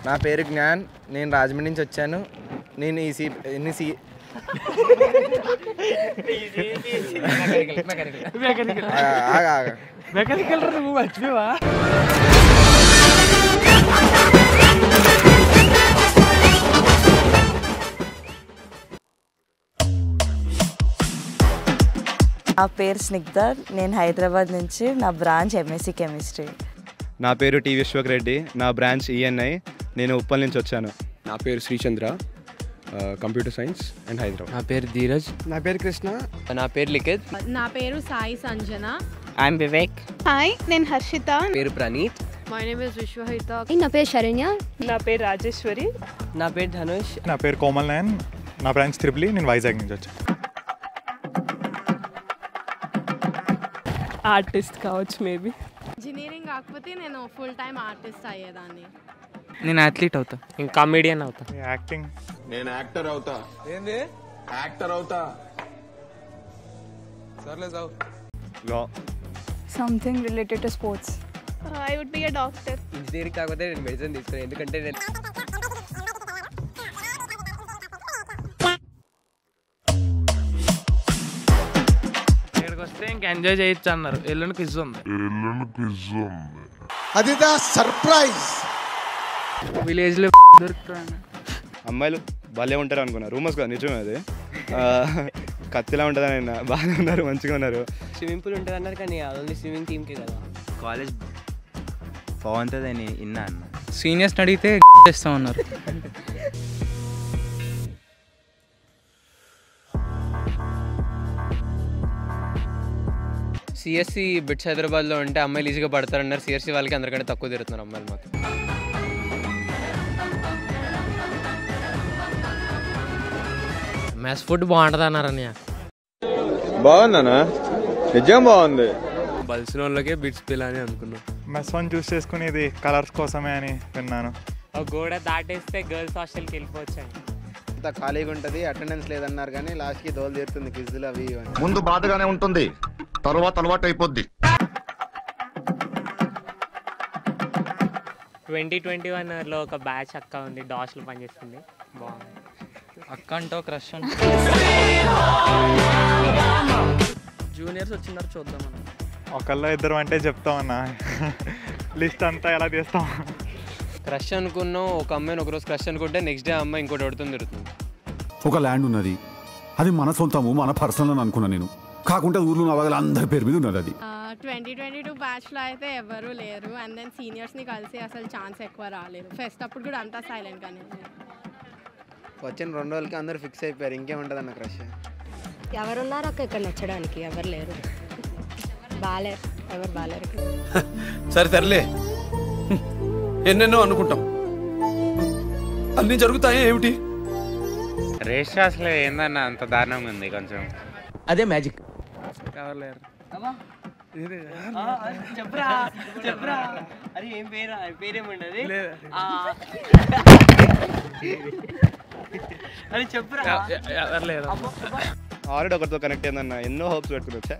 నా పేరు జ్ఞాన్ నేను రాజమండ్రి నుంచి వచ్చాను నేను ఈ సీ ఎన్ని సీ ఆగ ఆగ మెకానికల్ నువ్వు మర్చిపోవా నా పేరు స్నిగ్ధ నేను హైదరాబాద్ నుంచి నా బ్రాంచ్ ఎంఎస్సి కెమిస్ట్రీ నా పేరు టి విశ్వక్ రెడ్డి నా బ్రాంచ్ ఈఎన్ఐ నేను ఉప్పల్ నుంచి వచ్చాను నా పేరు Srichandra computer science and Hyderabad నా పేరు ధీరజ్ నా పేరు కృష్ణ నా పేరు లిఖిత్ నా పేరు సాయి సంజన ఐఎమ్ వివేక్ హాయ్ నేను హర్షిత పేరు Praneeth my name is Vishwahitha నా పేరు శరణ్య నా పేరు రాజేశ్వరి నా పేరు ధనుష్ నా పేరు కోమల్ నాయన్ నా బ్రాంచ్ త్రిపులి నేను వైజాగ్ నుంచి వచ్చాను ఆర్టిస్ట్ కావచ్చు మేబీ ఇంజనీరింగ్ కాకపోతే నేను ఫుల్ టైం ఆర్టిస్ట్ అయ్యేదాన్ని నేను అథ్లీట్ అవుతా ఇంకా కామెడియన్ అవుతా యాక్టింగ్ నేను యాక్టర్ అవుతా ఏంది యాక్టర్ అవుతా సర్లే సావు లా something related to sports I would be a doctor engineering కాకపోతే నేను మెడిసిన్ తీసుకున్నాను ఎందుకంటే నేను ఇక్కడికి వస్తే ఇంకా ఎంజాయ్ చేయొచ్చు అన్నారు ఎల్లుండి క్విజ్ ఉంది అదిదా సర్ప్రైజ్ విలేజ్ లో దొరుకుతాను అమ్మాయిలు భలే ఉంటారు అనుకున్నా రూమర్స్ కదా నిజమే అది ఆ, కత్తిలా ఉంటుందని ఆయన బాగానే ఉన్నారు మంచిగా ఉన్నారు స్విమ్మింగ్ పూల్ ఉంటుంది అన్నారు కానీ ఓన్లీ స్విమ్మింగ్ టీమ్కి కదా కాలేజ్ బాగుంటుందని విన్నా అన్న సీనియర్స్ని అడిగితే చేస్తా ఉన్నారు సిఎస్సి బిట్స్ హైదరాబాద్లో ఉంటే అమ్మాయిలు ఈజీగా పడతారన్నారు సిఎస్సి వాళ్ళకి అందరికంటే తక్కువ తిరుగుతున్నారు అమ్మాయిలు మాత్రం మెస్ ఫుడ్ బాగుంటుంది అన్నారు అన్నయ్య బాగుందనా నిజం బాగుంది బలిసిన వాళ్ళకే బిట్స్ పిల్లని అనుకున్నాం మెస్ వన్ చూస్ చేసుకునేది కలర్స్ కోసమే అని విన్నాను గోడ దాటేస్తే గర్ల్స్ హాస్టల్కి వెళ్ళిపోవచ్చు అంత ఖాళీగా ఉంటుంది అటెండెన్స్ లేదన్నారు కానీ లాస్ట్కి దోలు తీరుతుంది క్విజ్లు అవి ఇవి అని ముందు బాధగానే ఉంటుంది తరువాత అలవాటు అయిపోద్ది ట్వంటీ ట్వంటీ వన్లో ఒక బ్యాచ్ అక్క ఉంది డాష్లో పనిచేస్తుంది బాగుంది అక్క అంటో క్రష్ జూనియర్స్ వచ్చినారు చూద్దాం మనం ఒకళ్ళ ఇద్దరు అంటే చెప్తామన్నా లిస్ట్ అంతా ఎలా తీస్తాం క్రష్ అనుకున్నాం ఒక అమ్మాయిని ఒకరోజు క్రష్ అనుకుంటే నెక్స్ట్ డే అమ్మాయి ఇంకోటి కొడుతుంది తిరుగుతుంది ఒక ల్యాండ్ ఉన్నది అది మన సొంతము మన పర్సనల్ అని అనుకున్నా నేను కాకుంటే ఊర్లో నవగల అందరి పేరు మీద ఉన్నది అది ట్వంటీ ట్వంటీ టూ బ్యాచ్లో అయితే ఎవరు లేరు అండ్ దెన్ సీనియర్స్ని కలిసి అసలు ఛాన్స్ ఎక్కువ రాలేదు ఫెస్ట్ అప్పుడు కూడా అంతా సైలెంట్గానే వచ్చిన రెండు రోజులకి అందరూ ఫిక్స్ అయిపోయారు ఇంకేముంటుంది అన్న క్రష్ ఎవరున్నారు అక్క ఇక్కడ నచ్చడానికి ఎవరు లేరు బాలేరు ఎవరు బాలేరు ఇక్కడ. సరే సర్లే ఎన్నెన్నో అనుకుంటాం అన్ని జరుగుతాయి ఏమిటి రేస్ అసలు ఏందన్న అంత దారుణంగా ఉంది కొంచెం అదే మ్యాజిక్ ఎవరు లేరు చెప్పరా చెప్పరా అరే ఏం పేరా పేరేముండదు అరే చెప్పరా ఎవరు లేరు ఆల్రెడీ ఒకరితో కనెక్ట్ అయిందన్న ఎన్నో హోప్స్ పెట్టుకుని వచ్చా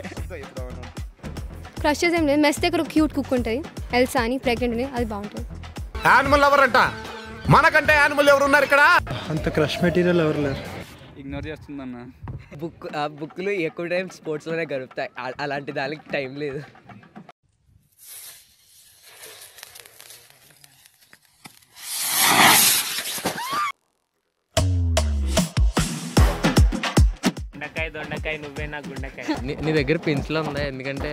క్రషెస్ ఏం లేదు మెస్ దగ్గర క్యూట్ కుక్ ఉంటుంది ఎల్సా అని ప్రెగ్నెంట్ ఉంది అది బాగుంటుంది యానిమల్ ఎవరంట మనకంటే యానిమల్ ఎవరు ఉన్నారు ఇక్కడ అంత క్రష్ మెటీరియల్ ఎవరు లేరు ఇగ్నోర్ చేస్తుందన్న బుక్ ఆ బుక్లు ఎక్కువ టైం స్పోర్ట్స్లోనే గడుపుతాయి ఆ- అలాంటి దానికి టైం లేదు దొండకాయ దొండకాయ నువ్వే నా గుండకాయ నీ దగ్గర పెన్సిల్ ఉందా ఎందుకంటే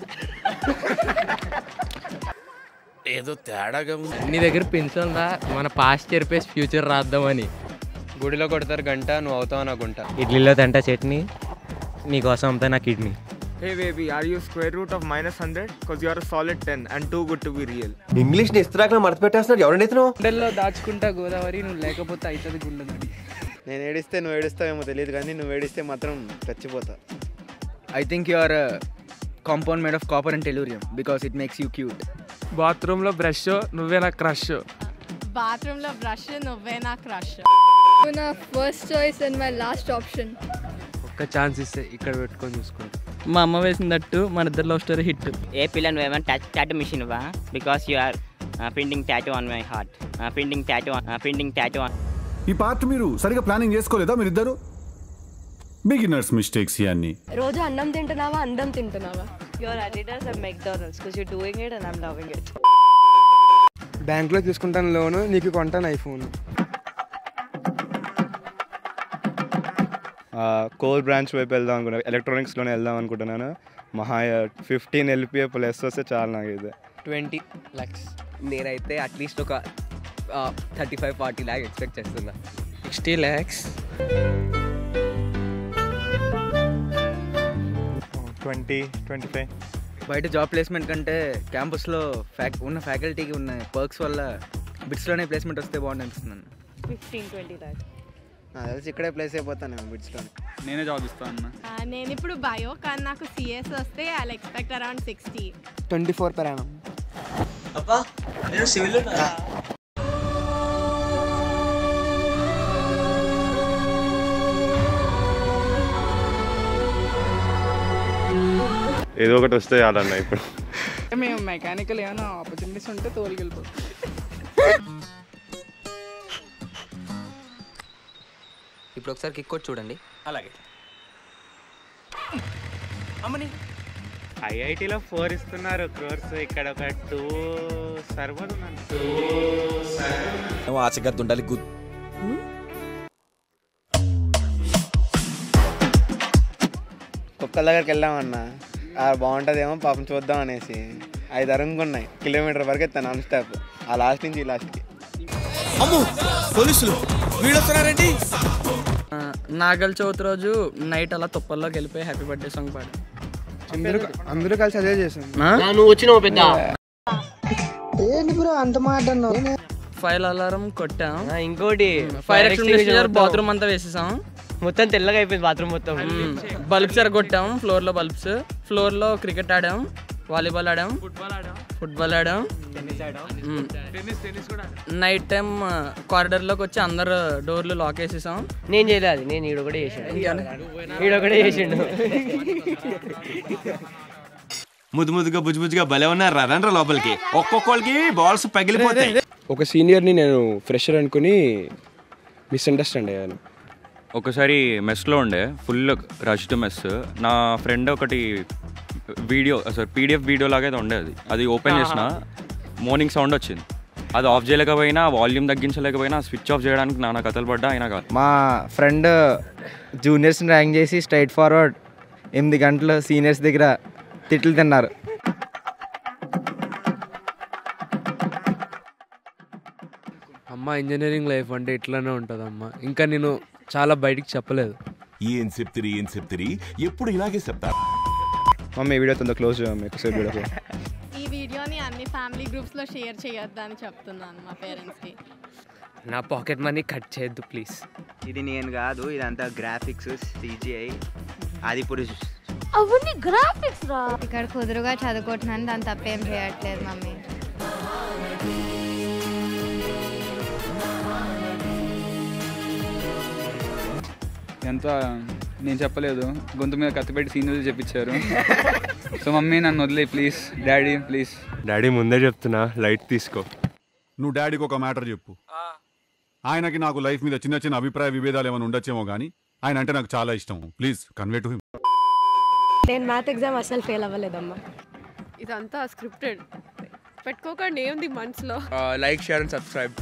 ఏదో తేడాగా ఉంది నీ దగ్గర పెన్సిల్ ఉందా మన పాస్ట్ చెరిపేసి ఫ్యూచర్ రాద్దామని గుడిలో కొడతారు గంట నువ్వు అవుతావు నా గుంట ఇడ్లీలో తింటా చట్నీ నీకోసం అంతా నా kidney hey baby are you square root of minus hundred because you are solid ten and too good to be real English ని ఇస్త్రాకులు మడత పెట్టేస్తున్నాడు ఎవరండి ఇతను గుండెల్లో దాచుకుంటా గోదావరి నువ్వు లేకపోతే అవుతుంది గుండె నడి నేను ఏడిస్తే నువ్వు ఏడుస్తావేమో తెలియదు కానీ నువ్వు ఏడిస్తే మాత్రం చచ్చిపోతా I think you are compound made of copper and tellurium because it makes you cute బాత్రూంలో బ్రష్ నువ్వే నా క్రష్ బాత్రూంలో బ్రష్ నువ్వే నా క్రష్ నా first choice and my last option ఒక్క ఛాన్స్ ఇస్తే ఇక్కడ పెట్టుకొని చూసుకుంటా మా అమ్మ వేసిందట్టు మన ఇద్దరు లవ్ స్టోరీ హిట్ ఏ పిల్ల నువ్వేమైనా టచ్ టాట్ మిషన్ వా because you are painting tattoo on my heart painting tattoo painting tattoo on ఈ పార్ట్ మీరు సరిగా ప్లానింగ్ చేసుకోలేదా మీరిద్దరు బిగినర్స్ మిస్టేక్స్ ఇవన్నీ రోజు అన్నం తింటున్నావా అందం తింటున్నావా your Adidas and McDonald's because you doing it and I'm loving it బ్యాంక్లో తీసుకుంటాను లోను నీకు కొంటాను ఐఫోన్ కోర్ బ్రాంచ్ వైపు వెళ్దాం అనుకున్నాను ఎలక్ట్రానిక్స్లోనే వెళ్దాం అనుకుంటున్నాను మహా ఫిఫ్టీన్ ఎల్పిఏ ప్లస్ వస్తే చాలు నాకు ఇది ట్వంటీ ల్యాక్స్ నేనైతే అట్లీస్ట్ ఒక thirty five forty lakh expect చేస్తున్నా sixty lakhs twenty twenty five బయట జాబ్ ప్లేస్మెంట్ కంటే క్యాంపస్లో ఫ్యాక్ ఉన్న ఫ్యాకల్టీకి ఉన్న పర్క్స్ వల్ల బిట్స్లోనే ప్లేస్మెంట్ వస్తే బాగుంది అనిపిస్తున్నాను ఫిఫ్టీన్ ట్వంటీ ల్యాక్స్ నాకు తెలిసి ఇక్కడే ప్లేస్ అయిపోతాను బిట్స్లో నేనే జాబ్ ఇస్తాను అన్న ఆ, నేను ఇప్పుడు బయో కానీ నాకు సిఎస్ వస్తే I expect around sixty twenty four per annum అబ్బా నేను సివిల్ ఏదో ఒకటి వస్తే చాలన్న ఇప్పుడు మేము మెకానికల్ ఏమైనా ఆపర్చునిటీస్ ఉంటే తోలుకెళ్ళిపోతాం ఇప్పుడు ఒకసారి కిక్ కొట్టి చూడండి అలాగే అమ్మని ఐఐటిలో ఫోర్ ఇస్తున్నారు కోర్స్ ఇక్కడ ఒక టూ సర్వర్ ఉన్నాను నువ్వు ఆశగద్దు ఉండాలి గుడ్ కుక్కల దగ్గరికి వెళ్ళామన్నా ఆ బాగుంటుందేమో పాపం చూద్దాం అనేసి ఐదు అరుంగున్నాయి కిలోమీటర్ వరకు ఎత్తాను నాన్ స్టాప్ ఆ లాస్ట్ నుంచి ఈ లాస్ట్కి అమ్ము పోలీసులు వీళ్ళు వస్తున్నారేంటి నాగల్ చవితి రోజు నైట్ అలా తుప్పల్లోకి వెళ్ళిపోయి హ్యాపీ బర్త్డే సాంగ్ పాడు అందరూ అందరూ కలిసి అదే చేసాం నువ్వు వచ్చినావు పెద్ద ఏంటి బ్రో అంత మాట ఫైర్ అలారం కొట్టాం ఇంకోటి ఫైర్ ఎక్స్టింగ్విషర్ బాత్రూమ్ అంతా వేసేసాం మొత్తం తెల్లగా అయిపోయింది బాత్రూమ్ మొత్తం బల్బ్స్ ఎరగొట్టాం ఫ్లోర్ లో బల్బ్స్ ఫ్లోర్ లో క్రికెట్ ఆడాం వాలీబాల్ ఆడాం ఫుట్బాల్ ఆడాం నైట్ టైం కారిడార్ లోకి వచ్చి అందరు డోర్లు లాక్ వేసేసాం నేను చేయలేదు అది నేను ఈడ కూడా చేసాడు ఈడ కూడా చేసిండు ముద్దు ముద్దుగా బుజ్జు బుజ్జుగా భలే ఉన్నారు రండ్రా లోపలికి ఒక్కొక్కరికి బాల్స్ పగిలిపోతాయి ఒక సీనియర్ని నేను ఫ్రెషర్ అనుకుని మిస్అండర్స్టాండ్ అయ్యాను ఒకసారి మెస్లో ఉండే ఫుల్ రష్ మెస్ నా ఫ్రెండ్ ఒకటి వీడియో సార్ పీడిఎఫ్ వీడియో లాగా అయితే ఉండేది అది ఓపెన్ చేసిన మార్నింగ్ సౌండ్ వచ్చింది అది ఆఫ్ చేయలేకపోయినా వాల్యూమ్ తగ్గించలేకపోయినా స్విచ్ ఆఫ్ చేయడానికి నానా కథలు పడ్డా అయినా కాదు మా ఫ్రెండ్ జూనియర్స్ని ర్యాంక్ చేసి స్ట్రైట్ ఫార్వర్డ్ ఎనిమిది గంటలు సీనియర్స్ దగ్గర తిట్లు తిన్నారు అమ్మ ఇంజనీరింగ్ లైఫ్ అంటే ఇట్లానే ఉంటుందమ్మా ఇంకా నేను చాలా బయటికి చెప్పలేదు ఏం చెప్తిరి ఏం చెప్తిరి ఎప్పుడు ఇలాగే చెప్తారు మమ్మీ వీడియో తొందర క్లోజ్ చేయమమ్మీ ఎక్కువసేపు వీడియో ఈ వీడియోని అన్ని ఫ్యామిలీ గ్రూప్స్లో షేర్ చేయొద్దు అని చెప్తున్నాను మా పేరెంట్స్కి నా పాకెట్ మనీ కట్ చేయొద్దు ప్లీజ్ ఇది నేను కాదు ఇదంతా గ్రాఫిక్స్ సిజిఐ అది ఇప్పుడు అవన్నీ గ్రాఫిక్స్ రా ఇక్కడ కుదురుగా చదువుకుంటున్నాను దాని తప్పేం చేయట్లేదు మమ్మీ ఎంత నేను చెప్పలేదు గొంతు మీద కత్తి పెట్టి సీనియర్లు చెప్పించారు సో మమ్మీ నన్ను వదిలే ప్లీజ్ డాడీ ప్లీజ్ డాడీ ముందే చెప్తున్నా లైట్ తీసుకో నువ్వు డాడీకి ఒక మ్యాటర్ చెప్పు ఆయనకి నాకు లైఫ్ మీద చిన్న చిన్న అభిప్రాయ విభేదాలు ఏమైనా ఉండొచ్చేమో కానీ ఆయన అంటే నాకు చాలా ఇష్టం ప్లీజ్ కన్వే టు హిమ్ నేను మ్యాథ్ ఎగ్జామ్ అసలు ఫెయిల్ అవ్వలేదమ్మా ఇదంతా స్క్రిప్టెడ్ పెట్టుకోకండి ఏముంది మనసులో లైక్ షేర్ అండ్ సబ్స్క్రైబ్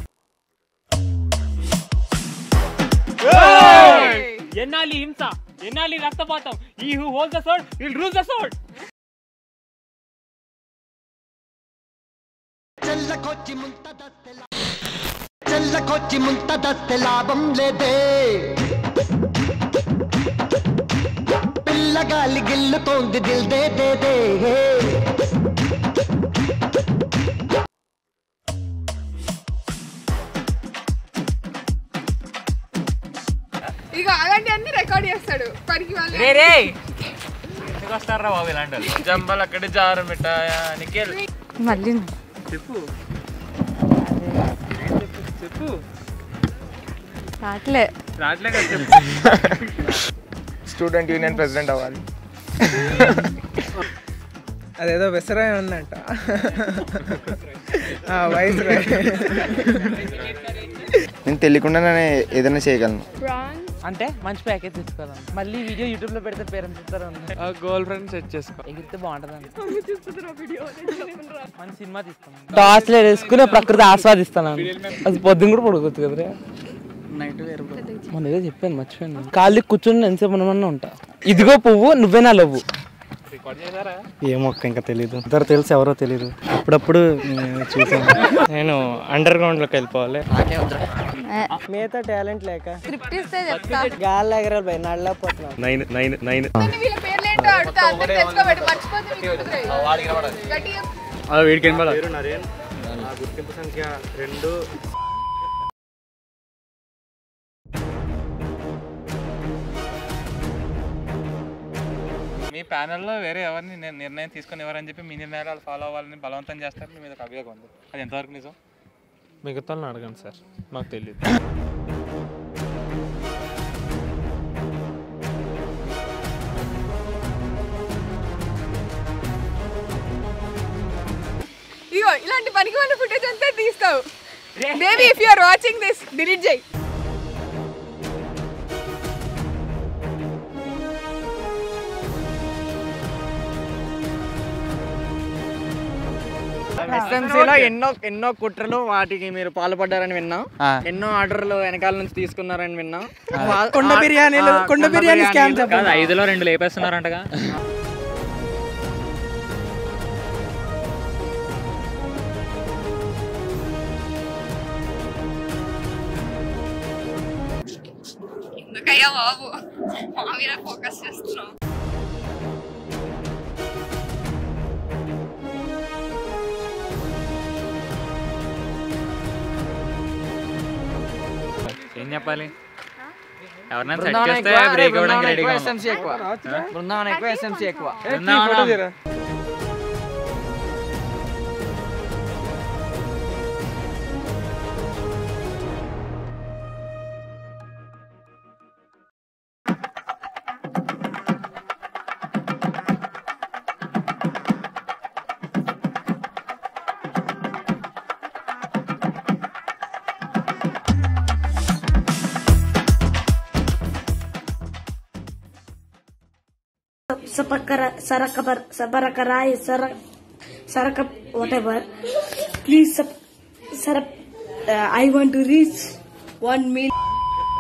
ఎన్నాలి హింస ఎన్నాలి రక్తపాతం ఈ who holds the sword will rule the sword చల్లకొచ్చి చల్లకొచ్చి ముంతదస్తే లాభం లేదే పిల్లగాలి గిల్లుతోంది దిల్ దే దే దే ఇక అలాంటి అన్ని రికార్డ్ చేస్తాడు పనికి వాళ్ళు రే రే ఎందుకు వస్తారా బాబు ఇలాంటి వాళ్ళు? జంబల్ అక్కడే జారు మిఠాయా నిఖిల్ మళ్ళీ చెప్పు చెప్పు రాట్లే రాట్లే కదా చెప్పు స్టూడెంట్ యూనియన్ ప్రెసిడెంట్ అవ్వాలి అదేదో విసరాయి ఉందంట వైస్ నేను తెలియకుండానే ఏదైనా చేయగలను అంటే మంచి ప్యాకేజ్ తెచ్చుకోవాలి మళ్ళీ వీడియో యూట్యూబ్ లో పెడితే పేరెంట్స్ ఇస్తారు గర్ల్ ఫ్రెండ్ సెట్ చేసుకో ఎగిరితే బాగుంటుంది మంచి సినిమా తీస్తాను టార్చ్ లైట్ వేసుకుని ప్రకృతి ఆస్వాదిస్తాను అది పొద్దున కూడా పడుకోవచ్చు కదరా నైట్ వేరు మొన్న ఏదో చెప్పాను మర్చిపోయాను కాళ్ళు కూర్చొని ఎంతసేపు ఉండమన్నా ఉంటా ఇదిగో పువ్వు నువ్వే నా లవ్వు ఏమో అక్క ఇంకా తెలీదు ఇద్దరు తెలుసు ఎవరో తెలీదు అప్పుడప్పుడు నేను చూసాను నేను అండర్ గ్రౌండ్లోకి వెళ్ళిపోవాలి మిగతా టాలెంట్ లేక స్క్రిప్ట్ ఇస్తే చెప్తా గాలి ఎగరాలి భయ నడలేకపోతున్నాను నైన్ నైన్ నైన్ వీళ్ళ పేర్లేంటో అడుగుతా అందరు తెలుసుకోబెట్టి మర్చిపోతే మీకు కుదరదు. గట్టిగా వీడికి పేరు నరేన్ నా గుర్తింపు సంఖ్య రెండు మీ ప్యానెల్లో వేరే ఎవరిని నిర్- నిర్ణయం తీసుకుని ఎవరని చెప్పి మీ నిర్ణయాలు వాళ్ళు ఫాలో అవ్వాలని బలవంతం చేస్తారు మీ మీద ఒక అభియోగం ఉంది అది ఎంతవరకు నిజం మిగతా అడగండి సార్ నాకు తెలియదు ఇగో ఇలాంటి పనికి మన ఫుటేజ్ అంతా తీస్తావు Devi if you are watching this delete చేయి ఎస్ఎంసీలో ఎన్నో ఎన్నో కుట్రలు వాటికి మీరు పాల్పడ్డారని విన్నాం ఆ. ఎన్నో ఆర్డర్లు వెనకాల నుంచి తీసుకున్నారని విన్నాం కొండ బిర్యానీలు, ఆ, కొండ బిర్యానీ scam బిర్యానీలు. చెప్పండి. కాదు, ఐదులో రెండు లేపేస్తున్నారంటగా ఎందుకయ్యా బాబు మా మీద ఫోకస్ చేస్తున్నాం ఏం చెప్పాలి ఎవరినైనా సెట్ బృందావనం చేస్తే ఎక్కువ, బ్రేక్ బృందావనం అవ్వడానికి ఎక్కువ, రెడీగా SMC ఎక్కువ. బృందావనం ఎక్కువ ఎస్ఎంసీ ఎక్కువ Brindavanam. Sapakara, Sarakabar, Sabarakarai, Sarak, Sarakap, whatever. Please, sub, Sarap, uh, I want to reach one million.